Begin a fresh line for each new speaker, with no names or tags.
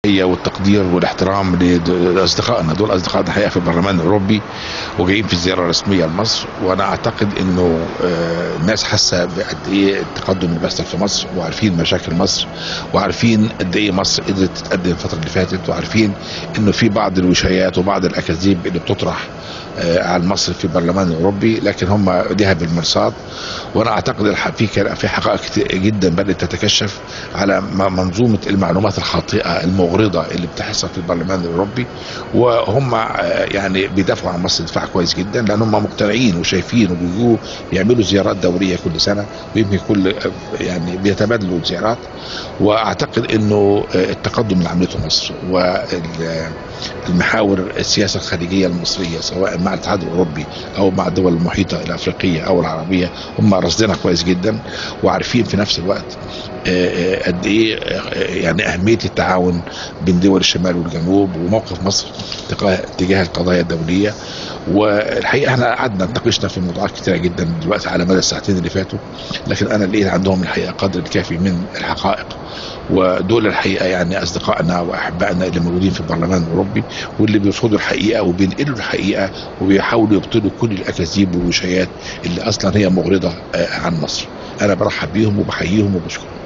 والتقدير والاحترام لاصدقائنا دول اصدقائنا الحقيقه في البرلمان الاوروبي وجايين في زياره رسميه لمصر وانا اعتقد انه آه، الناس حاسه بقد ايه التقدم اللي بيحصل في مصر وعارفين مشاكل مصر وعارفين قد ايه مصر قدرت تتقدم الفتره اللي فاتت وعارفين انه في بعض الوشايات وبعض الاكاذيب اللي بتطرح آه، عن مصر في البرلمان الاوروبي لكن هم ليها بالمرصاد وانا اعتقد الح- في كلا- في حقائق كتير جدا بدات تتكشف على م- منظومه المعلومات الخاطئه المغرضه اللي بتحصل في البرلمان الاوروبي وهم آه، يعني بيدافعوا عن مصر دفاع كويس جدا لان هم مقتنعين وشايفين وبيجوا يعملوا زيارات دوريه كل سنه ويمكن كل آه، يعني بيتبادلوا الزيارات واعتقد انه آه، التقدم اللي عملته مصر والمحاور السياسه الخارجيه المصريه سواء مع الاتحاد الاوروبي او مع الدول المحيطه الافريقيه او العربيه هم راصدينها كويس جدا وعارفين في نفس الوقت آه، آه، قد ايه آه، يعني اهميه التعاون بين دول الشمال والجنوب وموقف مصر تجاه تجاه القضايا الدوليه والحقيقه احنا قعدنا نتناقشنا في موضوعات كتيره جدا دلوقتي على مدى الساعتين اللي فاتوا لكن انا لقيت عندهم الحقيقه قدر الكافي من الحقائق ودول الحقيقه يعني اصدقائنا واحبائنا اللي موجودين في البرلمان الاوروبي واللي بيرصدوا الحقيقه وبينقلوا الحقيقه وبيحاولوا يبطلوا كل الاكاذيب والوشايات اللي اصلا هي مغرضه آه، عن مصر. انا برحب بيهم وبحييهم وبشكرهم.